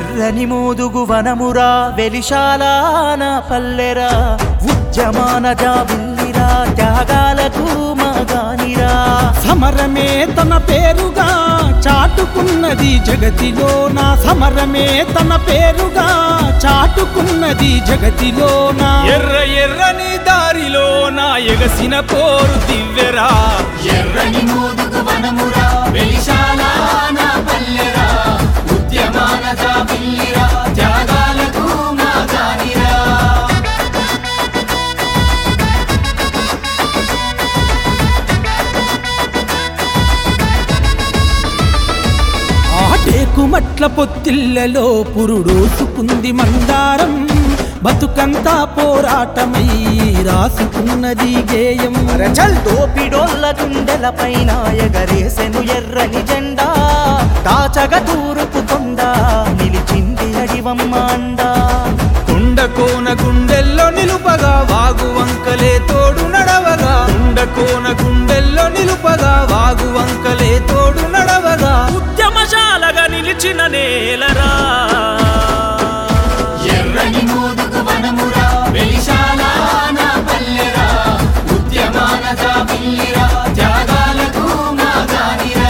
ఎర్రని మోదుగు వనమురా వెలిశాలాన పల్లెరా ఉద్యమాన జాబిల్లిరా త్యాగాలకు మగానిరా సమరమే తన పేరుగా చాటుకున్నది జగతిలో నా సమరమే తన పేరుగా చాటుకున్నది జగతిలో నా ఎర్ర ఎర్రని దారిలో నా ఎగసిన పోరు దివ్యరా ఎర్రని మోదుగు వనమురా వెలిశాలాన పల్లెరా ఉద్యమాన జాబిల్లిరా త్యాగాలకు మగానిరా ఆటేకుమట్ల పొత్తిళ్లలో పురుడోసుకుంది మందారం బతుకంతా పోరాటమై రాసుకున్నది గేయం చల్ దోపిడోళ్ళ గుండెల పైన ఎగరేసెను ఎర్రని జెండా దాచగ తూరుపు కొండ నిలిచింది అడివమ్మ అండా కుండ కోన గుండెల్లో నిలుపగా వాగు వంకలే తోడు నడవగా కుండ కోన గుండెల్లో నిలుపగా వాగు వంకలే తోడు నడవగా ఉద్యమశాలగా నిలిచిన నేలరా ఎర్రని మోదుగు వనమురా వెలిశాలాన పల్లెరా ఉద్యమాన జాబిల్లిరా త్యాగాలకు మగానిరా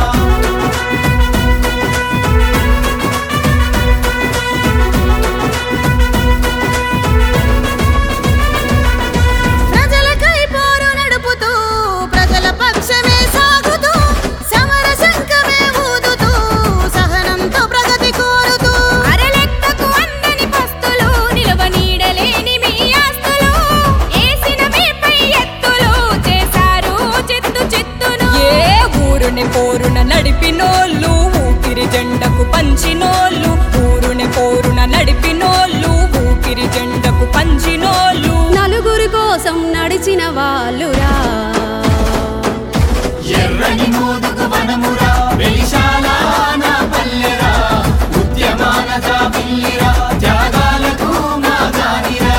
ప్రజలకై పోరు నడుపుతూ ప్రజల పక్షమే సాగుతూ సమర శంఖమే ఊదుతూ సహనంతో ప్రగతి కోరుతూ అరలెక్కకు అందని పస్తులు నిలవ నీడలేని మీ ఆస్తులు ఏసిన మీపై ఎత్తులు చేశారు చిత్తు చిత్తును ఏ ఊరుని పోరున నడిపినోళ్ళు ఊపిరి జెండకు పంచినోళ్ళు ఊరుని పోరున నడిపినోళ్ళు ఊపిరి జెండకు పంచినోళ్ళు నలుగురి కోసం నడిచిన వాళ్ళురా ఎర్రని మోదుగు వనమురా వెలిశాలాన పల్లెరా ఉద్యమాన జాబిల్లిరా త్యాగాలకు మగానిరా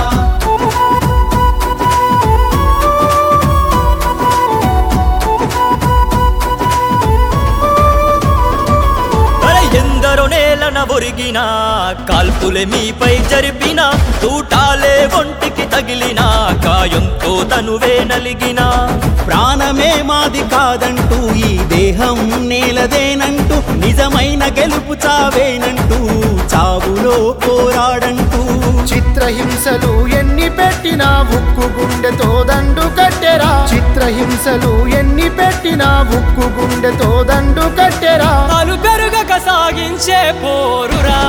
అరే ఎందరో నేలన ఒరిగిన కాల్పులే మీపై జరిపిన తూటాలే ఒంటికి తగిలిన కాయంతో తనువే నలిగిన ప్రాణమే మాది కాదంటూ ఈ దేహం నేలదేనంటూ నిజమైన గెలుపు చావేనంటూ చావులో పోరాడంటూ చిత్రహింసలు ఎన్ని పెట్టినా ఉక్కు గుండెతో దండు కట్టెరా చిత్రహింసలు ఎన్ని పెట్టినా ఉక్కు గుండెతో దండు కట్టెరా అలు పెరుగక సాగించే పోరురా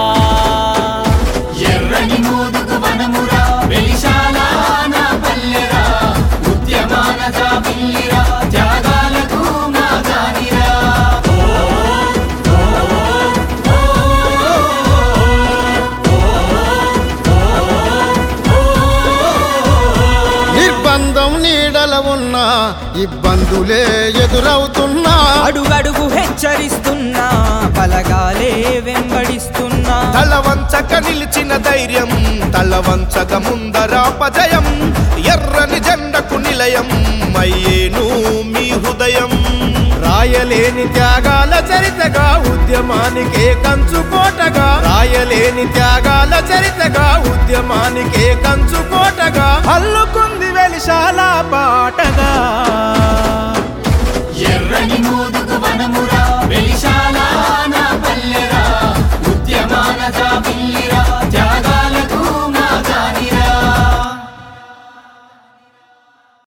ఎర్రని మోదుగు వనమురా వెలిశాలాన పల్లెరా ఉద్యమాన జాబిల్లిరా త్యాగాలకు మగానిరా నిర్బంధం నీడల ఉన్నా ఇబ్బందులే ఎదురవుతున్నా అడుగడుగు హెచ్చరిస్తున్నా బలగాలే వెంబడిస్తున్నా తల వంచక నిలిచిన ధైర్యం తల వంచక ముందరాపజయం ఎర్రని జెండకు నిలయం అయ్యేను మీ హృదయం రాయలేని త్యాగాల చరితగా ఉద్యమానికే కంచుకోటగా రాయలేని త్యాగాల చరితగా ఉద్యమానికే కంచుకోటగా అల్లుకుంది వెలిశాల పాటగా ఎర్రని మోదుగు వనమురా